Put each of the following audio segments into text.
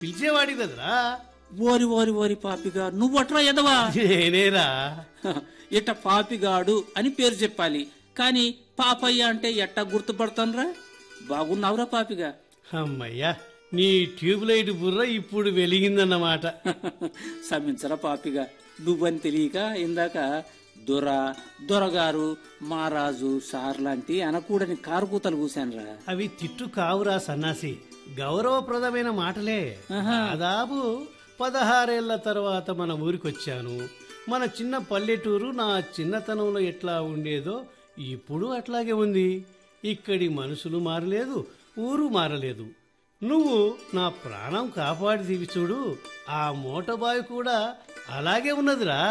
పిలిచేవాడి కదరా ఓరి ఓరి ఓరి పాపిగా నువ్వట్రా ఎదవా నేనేరా ఇట్ట పాపిగాడు అని పేరు చెప్పాలి కాని పాపయ్య అంటే ఎట్టా గుర్తుపడతానురా బాగున్నావురా పాపిగా అమ్మయ్యా నీ ట్యూబ్ లైట్ బుర్ర ఇప్పుడు వెలిగిందన్నమాట సమించరా పాపిగా నువ్వని తెలియక ఇందాక దొర దొరగారు మారాజు సార్ లాంటి అనకూడని కారుకూతలు కూశానురా అవి తిట్టు కావురా సన్నాసి గౌరవప్రదమైన మాటలే దాదాపు పదహారేళ్ల తర్వాత మన ఊరికొచ్చాను మన చిన్న పల్లెటూరు నా చిన్నతనంలో ఎట్లా ఉండేదో ఇప్పుడు అట్లాగే ఉంది ఇక్కడి మనుషులు మారలేదు ఊరు మారలేదు నువ్వు నా ప్రాణం కాపాడి చూడు ఆ మోటబాయ్ కూడా అలాగే ఉన్నదిరా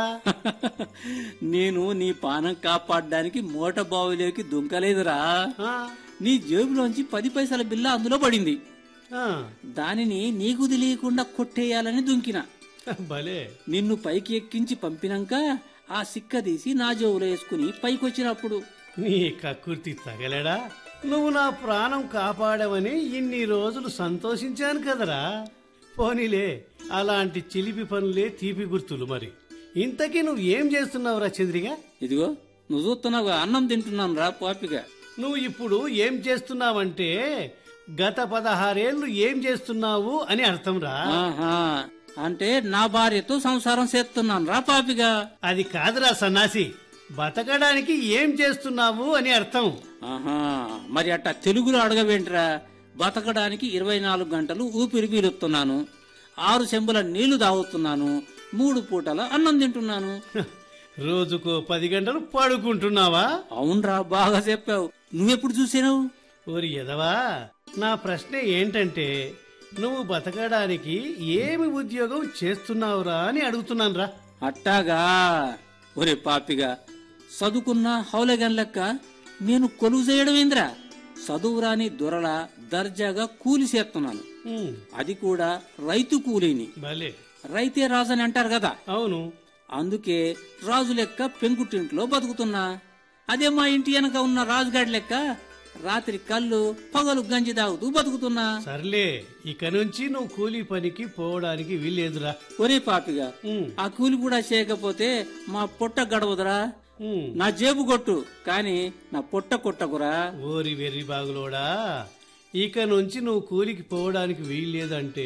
నేను నీ పానం కాపాడడానికి మూట బావిలోకి దుంకలేదురా ఆ, నీ జేబులోంచి పది పైసల బిల్ల అందులో పడింది ఆ, దానిని నీకు తెలియకుండా కొట్టేయాలని దుంకిన భలే నిన్ను పైకి ఎక్కించి పంపినాక ఆ సిక్క తీసి నా జేబులో వేసుకుని పైకొచ్చినప్పుడు నీ కక్కుర్తి తగలడా నువ్వు నా ప్రాణం కాపాడవని ఇన్ని రోజులు సంతోషించాను కదరా పోనీలే అలాంటి చిలిపి పనులే తీపి గుర్తులు మరి ఇంతకీ నువ్వు ఏం చేస్తున్నావురా చంద్రిగా ఇదిగో నువ్వు చూస్తున్నావు అన్నం తింటున్నాను రా పాపిగా నువ్వు ఇప్పుడు ఏం చేస్తున్నావంటే గత పదహారేళ్లు ఏం చేస్తున్నావు అని అర్థం రా ఆహా అంటే నా భార్యతో సంసారం చేస్తున్నాను రా పాపిగా అది కాదురా సన్నాసి బతకడానికి ఏం చేస్తున్నావు అని అర్థం ఆహా మరి అట్ట తెలుగులో అడగవేంట్రా బతకడానికి ఇరవై నాలుగు గంటలు ఊపిరి పీలుస్తున్నాను ఆరు చెంబుల నీళ్లు తాగుతున్నాను మూడు పూటల అన్నం తింటున్నాను రోజుకో పది గంటలు పడుకుంటున్నావా అవునరా బాగా చెప్పావు నువ్వెప్పుడు చూసావు ఓరి ఎదవా నా ప్రశ్న ఏంటంటే నువ్వు బతకడానికి ఏమి ఉద్యోగం చేస్తున్నావురా అని అడుగుతున్నాను రా అట్టాగా ఒరే పాపిగా చదువుకున్న హౌలగన్ లెక్క నేను కొలువు చేయడమేంద్రా చదువురాని దొరల దర్జాగా కూలి చేస్తున్నాను అది కూడా రైతు కూలీని భలే రైతే రాజు అని అంటారు కదా అవును అందుకే రాజు లెక్క పెంకుటింట్లో బతుకుతున్నా అదే మా ఇంటి వెనక ఉన్న రాజుగాడి లెక్క రాత్రి కళ్ళు పగలు గంజి తాగుతూ బతుకుతున్నా సర్లే ఇక నుంచి నువ్వు కూలీ పనికి పోవడానికి వీల్లేదురా ఒరే పాపిగా ఉమ్, ఆ కూలి కూడా చేయకపోతే మా పొట్ట గడవదురా ఉమ్. నా జేబు కొట్టు కాని నా పొట్ట కొట్టకురా ఓరి వెర్రి బాగులోడా ఇక నుంచి నువ్వు కూలికి పోవడానికి వీల్లేదంటే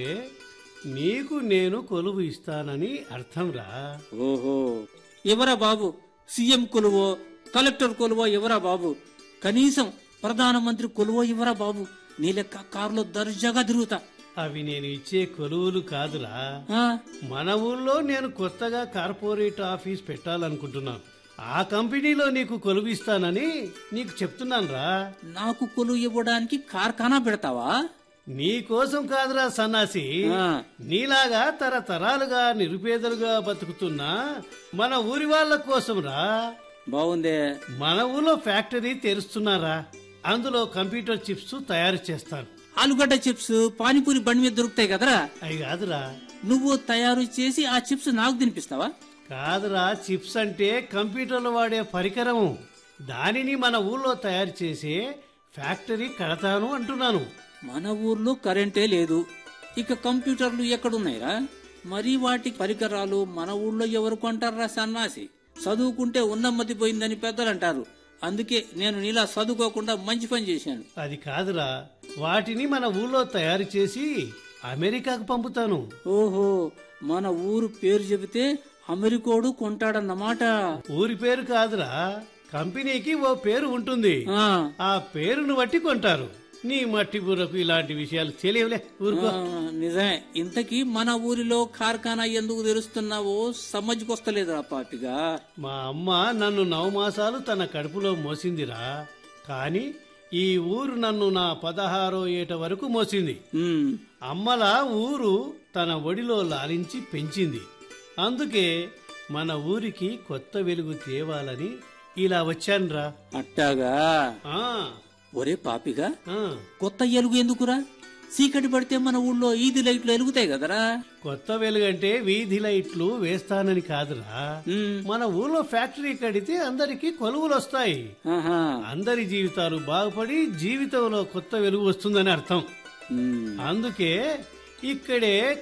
నీకు నేను కొలువు ఇస్తానని అర్థం రా ఓహో ఎవరా బాబు సీఎం కొలువో కలెక్టర్ కొలువో ఎవరా బాబు కనీసం ప్రధానమంత్రి కొలువో ఎవరా బాబు నీ లెక్క కారులో దర్జాగా తిరుగుతా అవి నేను ఇచ్చే కొలువులు కాదురా ఆ, మన ఊళ్ళో నేను కొత్తగా కార్పొరేట్ ఆఫీస్ పెట్టాలనుకుంటున్నాను ఆ కంపెనీలో నీకు కొలువిస్తానని నీకు చెప్తున్నాను రా నాకు కొలువు ఇవ్వడానికి కార్ఖానా పెడతావా నీ కోసం కాదురా సన్నాసి ఆ, నీలాగా తరతరాలుగా నిరుపేదలుగా బతుకుతున్నా మన ఊరి వాళ్ళ కోసం రా బాగుందే మన ఊళ్ళో ఫ్యాక్టరీ తెరుస్తున్నారా అందులో కంప్యూటర్ చిప్స్ తయారు చేస్తాను ఆలుగడ్డ చిప్స్ పానీపూరి బండి మీద దొరుకుతాయి కదరా అవి కాదురా నువ్వు తయారు చేసి ఆ చిప్స్ నాకు తినిపిస్తావా కాదురా చిప్స్ అంటే కంప్యూటర్లో వాడే పరికరం దానిని మన ఊళ్ళో తయారు చేసే ఫ్యాక్టరీ కడతాను అంటున్నాను మన ఊర్లో కరెంటే లేదు ఇక కంప్యూటర్లు ఎక్కడున్నాయిరా మరి వాటి పరికరాలు మన ఊళ్ళో ఎవరు కొంటారా సన్నాసి చదువుకుంటే ఉన్నమ్మతి పోయిందని పెద్దలు అంటారు అందుకే నేను నీలా చదువుకోకుండా మంచి పని చేశాను అది కాదురా వాటిని మన ఊళ్ళో తయారు చేసి అమెరికాకు పంపుతాను ఓహో మన ఊరు పేరు చెబితే అమెరికోడు కొంటాడన్నమాట ఊరి పేరు కాదురా కంపెనీకి ఓ పేరు ఉంటుంది ఆ, ఆ పేరును బట్టి కొంటారు నీ మట్టి బుర్రకు ఇలాంటి విషయాలు తెలియవులే ఊరుకో ఆ, నిజమే ఇంతకీ మన ఊరిలో కార్ఖానా ఎందుకు తెరుస్తున్నావో సమజ్కొస్తలేదురా పాపిగా మా అమ్మ నన్ను నవమాసాలు తన కడుపులో మోసిందిరా కాని ఈ ఊరు నన్ను నా పదహారో ఏట వరకు మోసింది ఉమ్, అమ్మల ఊరు తన ఒడిలో లాలించి పెంచింది అందుకే మన ఊరికి కొత్త వెలుగు తేవాలని ఇలా వచ్చానురా అట్టాగా ఆ, ఒరే పాపిగా ఆ, కొత్త ఎలుగు ఎందుకురా చీకటి పడితే మన ఊళ్ళో ఈది లైట్లు ఎలుగుతాయి కదరా కొత్త వెలుగంటే వీధి లైట్లు వేస్తానని కాదురా ఉమ్, మన ఊర్లో ఫ్యాక్టరీ కడితే అందరికీ కొలువులు వస్తాయి ఆహా, అందరి జీవితాలు బాగుపడి జీవితంలో కొత్త వెలుగు వస్తుందని అర్థం ఉమ్, అందుకే ఇక్కడే